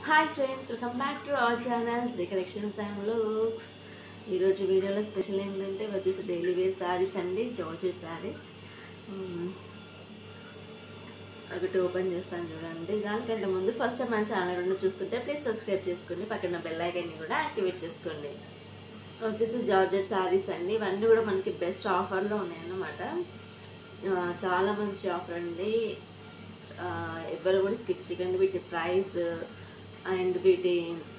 Hi friends welcome back to our channel Sri collections and looks ఈరోజు వీడియోలో special ఏంటంటే వచ్చేసి డైలీ వేర్ శారీస్ అండి జార్జెట్ శారీస్ ఒకటి ఓపెన్ చేస్తాను చూడండి దానికంటే ముందు ఫస్ట్ టైం మన ఛానల్ రెండు చూస్తుంటే ప్లీజ్ సబ్స్క్రైబ్ చేసుకోండి పక్కన బెల్ ఐకాన్ని కూడా యాక్టివేట్ చేసుకోండి వచ్చేసి జార్జెట్ శారీస్ అండి ఇవన్నీ కూడా మనకి బెస్ట్ ఆఫర్లో ఉన్నాయన్నమాట ఆ, చాలా మంచి ఆఫర్ అండి ఆ, ఎవరు కూడా స్కిప్ చేయకండి వీటి ప్రైస్ అండ్ వీటి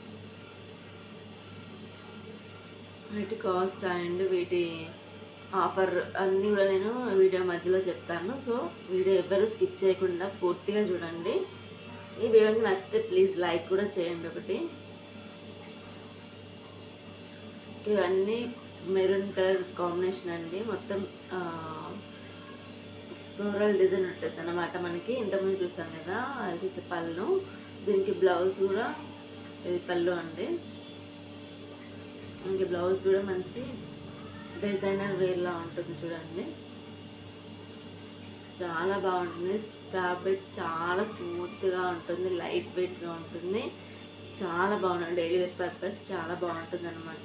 వీటి కాస్ట్ అండ్ వీటి ఆఫర్ అన్నీ కూడా నేను వీడియో మధ్యలో చెప్తాను సో వీడియో ఎవరు స్కిప్ చేయకుండా పూర్తిగా చూడండి ఈ వీడియోకి నచ్చితే ప్లీజ్ లైక్ కూడా చేయండి ఒకటి ఇవన్నీ మెరూన్ కలర్ కాంబినేషన్ అండి మొత్తం ఫ్లోరల్ డిజైన్ ఉంటుంది అన్నమాట మనకి ఇంతకుముందు చూసాం కదా అది చూసే పళ్ళు దీనికి బ్లౌజ్ కూడా ఇది పళ్ళు అండి మనకి బ్లౌజ్ కూడా మంచి డిజైనర్ వేర్లా ఉంటుంది చూడండి చాలా బాగుంటుంది ఫ్యాబ్రిక్ చాలా స్మూత్గా ఉంటుంది లైట్ వెయిట్గా ఉంటుంది చాలా బాగుంటుంది డైలీ వేర్ పర్పస్ చాలా బాగుంటుంది అనమాట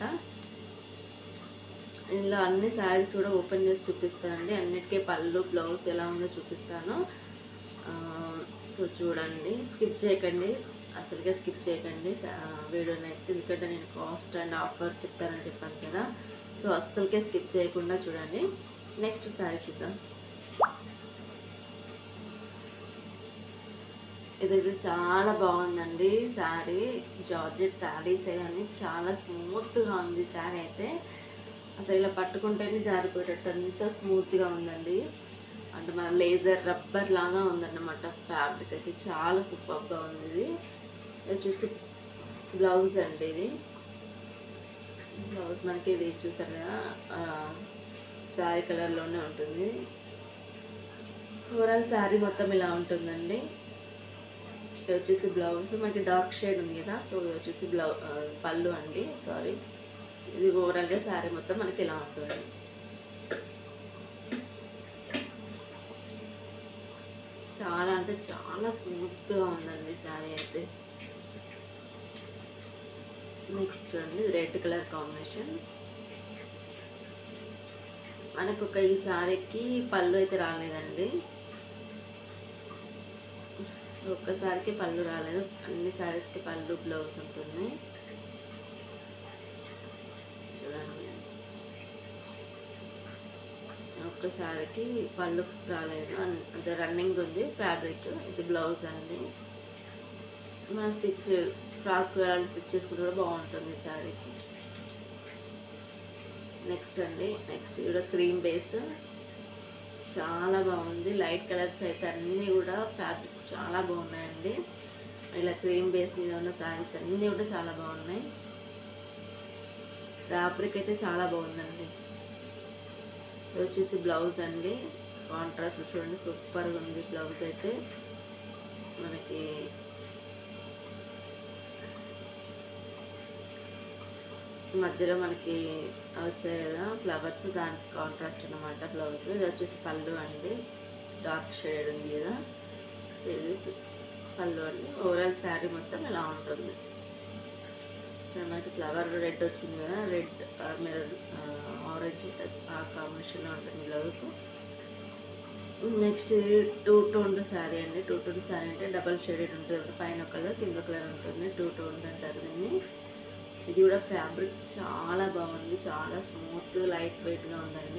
ఇందులో అన్ని శారీస్ కూడా ఓపెన్ చేసి చూపిస్తానండి అన్నిటికీ పళ్ళు బ్లౌజ్ ఎలా ఉందో చూపిస్తాను ఆ, సో చూడండి స్కిప్ చేయకండి అసలుగా స్కిప్ చేయకండి వీడియోని అయితే ఎందుకంటే నేను కాస్ట్ అండ్ ఆఫర్ చెప్తానని చెప్పాను కదా సో అస్సలకే స్కిప్ చేయకుండా చూడండి నెక్స్ట్ శారీ చూద్దాం ఇదైతే చాలా బాగుందండి శారీ జార్జెట్ శారీస్ కానీ చాలా స్మూత్గా ఉంది శారీ అయితే అసలు ఇలా పట్టుకుంటేనే జారిపోయేటట్టు అంత స్మూత్గా ఉందండి అంటే మన లేజర్ రబ్బర్ లాగా ఉందన్నమాట ఫ్యాబ్రిక్ అయితే చాలా సూపర్గా ఉంది ఇది ఇది వచ్చేసి బ్లౌజ్ అండి ఇది బ్లౌజ్ మనకి ఇది చూసారు కదా శారీ కలర్లోనే ఉంటుంది ఓవరాల్ శారీ మొత్తం ఇలా ఉంటుందండి ఇది వచ్చేసి బ్లౌజ్ మనకి డార్క్ షేడ్ ఉంది కదా సో ఇది వచ్చేసి బ్లౌ ఆ, పళ్ళు అండి సారీ ఇది ఓవరాల్గా శారీ మొత్తం మనకి ఇలా ఉంటుంది చాలా అంటే చాలా స్మూత్గా ఉందండి శారీ అయితే నెక్స్ట్ చూడండి రెడ్ కలర్ కాంబినేషన్ మనకు ఒక ఈ శారీకి పళ్ళు అయితే రాలేదండి ఒక్కసారికి పళ్ళు రాలేదు అన్ని శారీస్కి పళ్ళు బ్లౌజ్ ఉంటుంది చూడండి ఒక్కసారికి పళ్ళు రాలేదు అన్- అంటే రన్నింగ్ ఉంది ఫ్యాబ్రిక్ ఇది బ్లౌజ్ అండి మన స్టిచ్ ఫ్రాక్ స్టిచ్ చేసుకుంటే కూడా బాగుంటుంది ఈ శారీకి నెక్స్ట్ అండి నెక్స్ట్ కూడా క్రీమ్ బేస్ చాలా బాగుంది లైట్ కలర్స్ అయితే అన్నీ కూడా ఫ్యాబ్రిక్ చాలా బాగున్నాయండి ఇలా క్రీమ్ బేస్ మీద ఉన్న శారీస్ అన్నీ కూడా చాలా బాగున్నాయి ఫ్యాబ్రిక్ అయితే చాలా బాగుందండి ఇది వచ్చేసి బ్లౌజ్ అండి కాంట్రాస్ట్ చూడండి సూపర్గా ఉంది బ్లౌజ్ అయితే మనకి మధ్యలో మనకి వచ్చాయి కదా ఫ్లవర్స్ దానికి కాంట్రాస్ట్ అన్నమాట బ్లౌజ్ ఇది వచ్చేసి పళ్ళు అండి డార్క్ షేడ్ ఉంది కదా సో ఇది పళ్ళు అండి ఓవరాల్ శారీ మొత్తం ఇలా ఉంటుంది ఇక్కడ మనకి ఫ్లవర్ రెడ్ వచ్చింది కదా రెడ్ మెరూన్ ఆరెంజ్ ఆ కాంబినేషన్లో ఉంటుంది బ్లౌజ్ నెక్స్ట్ ఇది టూ టోన్ శారీ అండి టూ టోన్ శారీ అంటే డబల్ షేడెడ్ ఉంటుంది పైన కలర్ కింద కలర్ ఉంటుంది టూ టోన్ అంటారు దీన్ని ఇది కూడా ఫ్యాబ్రిక్ చాలా బాగుంది చాలా స్మూత్ లైట్ వెయిట్గా ఉందండి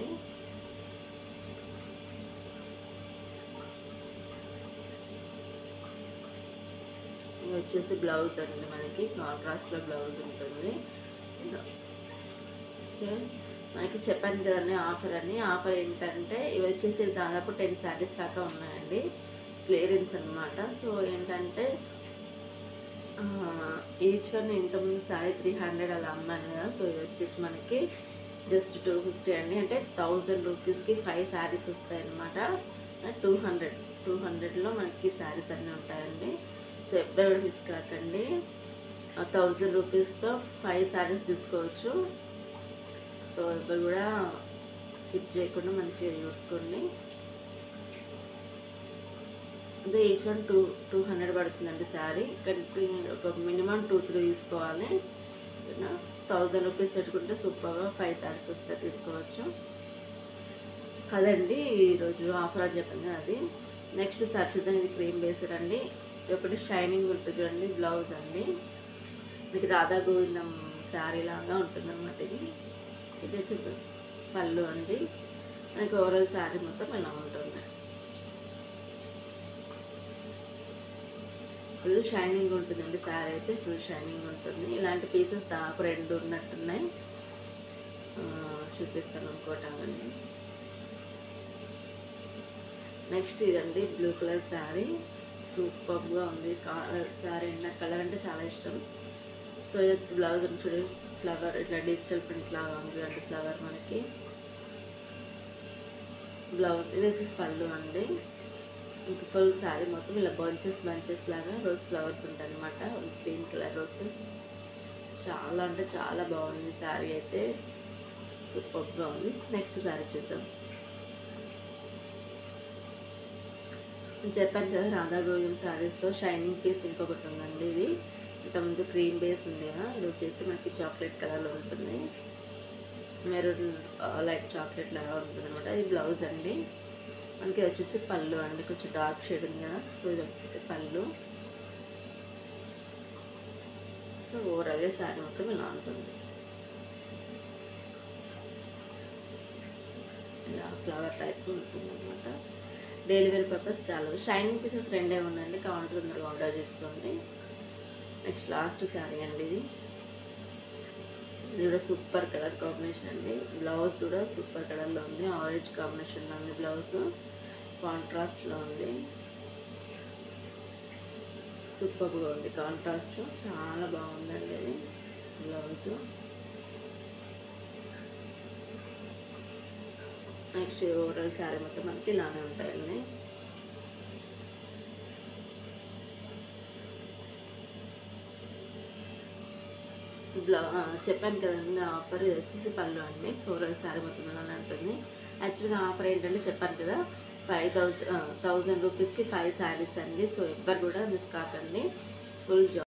ఇది వచ్చేసి బ్లౌజ్ అండి మనకి కాంట్రాస్ట్లో బ్లౌజ్ ఉంటుంది ఇదో. ఓకే మనకి చెప్పాను కదండి ఆఫర్ అని ఆఫర్ ఏంటంటే ఇవి వచ్చేసి దాదాపు టెన్ శారీస్ దాకా ఉన్నాయండి క్లియరెన్స్ అన్నమాట సో ఏంటంటే ఈచ్ వన్ ఇంతకుముందు శారీ త్రీ హండ్రెడ్ అలా అమ్మాను కదా సో ఇది వచ్చేసి మనకి జస్ట్ టూ ఫిఫ్టీ అండి అంటే థౌజండ్ రూపీస్కి ఫైవ్ శారీస్ వస్తాయి అన్నమాట టూ హండ్రెడ్ టూ హండ్రెడ్లో మనకి శారీస్ అన్నీ ఉంటాయండి సో ఎవ్వరు కూడా మిస్ కాకండి థౌజండ్ రూపీస్తో ఫైవ్ శారీస్ తీసుకోవచ్చు సో ఎవరు కూడా స్కిప్ చేయకుండా మంచిగా చూసుకోండి అంటే each one two two hundred పడుతుందండి శారీ కానీ ఒక మినిమం టూ త్రీ తీసుకోవాలి థౌజండ్ రూపీస్ పెట్టుకుంటే సూపర్గా ఫైవ్ శారీస్ వస్తే తీసుకోవచ్చు అదండి ఈరోజు ఆఫర్ అని చెప్పాను కదా అది నెక్స్ట్ సార్ చూద్దాం ఇది క్రీమ్ బేస్డ్ అండి ఇది ఒకటి షైనింగ్ ఉంటుంది చూడండి బ్లౌజ్ అండి ఇది రాధా గోవిందం శారీ లాగా ఉంటుంది అన్నమాట ఇది ఇది వచ్చి పళ్ళు అండి మనకి ఓవరాల్ శారీ మొత్తం ఇలా ఉంటుంది ఫుల్ షైనింగ్ ఉంటుందండి శారీ అయితే ఫుల్ షైనింగ్ ఉంటుంది ఇలాంటి పీసెస్ దాకు రెండు ఉన్నట్టున్నాయి ఆ, చూపిస్తాను అనుకోవటానండి నెక్స్ట్ ఇదండి బ్లూ కలర్ శారీ సూపర్గా ఉంది శారీ నాకు కలర్ అంటే చాలా ఇష్టం సో ఇది వచ్చి బ్లౌజ్ ఉంది చూడు ఫ్లవర్ ఇట్లా డిజిటల్ ప్రింట్ లాగా ఉంది అంటే ఫ్లవర్ మనకి బ్లౌజ్ ఇది వచ్చేసి పళ్ళు అండి ఇంక ఫుల్ శారీ మొత్తం ఇలా బంచెస్ బంచెస్ లాగా రోజ్ ఫ్లవర్స్ ఉంటాయి అనమాట గ్రీన్ కలర్ రోజెస్ చాలా అంటే చాలా బాగుంది శారీ అయితే సూపర్గా ఉంది నెక్స్ట్ శారీ చూద్దాం నేను చెప్పాను కదా రాధా గోవిందం శారీస్లో షైనింగ్ పీస్ ఇంకొకటి ఉందండి ఇది ఇంతకుముందు క్రీమ్ బేస్ ఉంది కదా ఇది వచ్చేసి మనకి చాక్లెట్ కలర్లో ఉంటుంది మెరూన్ లైట్ చాక్లెట్ లాగా ఉంటుంది అనమాట ఇది బ్లౌజ్ అండి మనకి ఇది వచ్చేసి పళ్ళు అండి కొంచెం డార్క్ షేడ్ ఉంది కదా సో ఇది వచ్చేసి పళ్ళు సో ఓవరాల్గా శారీ మొత్తం ఇలా ఉంటుంది ఇలా ఫ్లవర్ టైప్ ఉంటుంది అనమాట డైలీ వేర్ పర్పస్ చాలా షైనింగ్ పీసెస్ రెండే ఉందండి కావాలంటే తొందరగా ఆర్డర్ చేసుకోండి నెక్స్ట్ లాస్ట్ శారీ అండి ఇది ఇది కూడా సూపర్ కలర్ కాంబినేషన్ అండి బ్లౌజ్ కూడా సూపర్ కలర్లో ఉంది ఆరెంజ్ కాంబినేషన్లో ఉంది బ్లౌజ్ కాంట్రాస్ట్లో ఉంది సూపర్గా ఉంది కాంట్రాస్ట్ చాలా బాగుందండి ఇది బ్లౌజ్ నెక్స్ట్ ఓవరాల్ శారీ మొత్తం మనకి ఇలానే ఉంటాయండి బ్లౌ ఆ, చెప్పాను కదండి ఆఫర్ ఇది వచ్చేసి పళ్ళు అండి ఫ్లోరల్ శారీ మొత్తం ఇలానే ఉంటుంది యాక్చువల్గా ఆఫర్ ఏంటంటే చెప్పాను కదా ఫైవ్ థౌసండ్ థౌజండ్ రూపీస్కి ఫైవ్ శారీస్ అండి సో ఎవ్వరు కూడా మిస్ కాకండి ఫుల్ జాబ్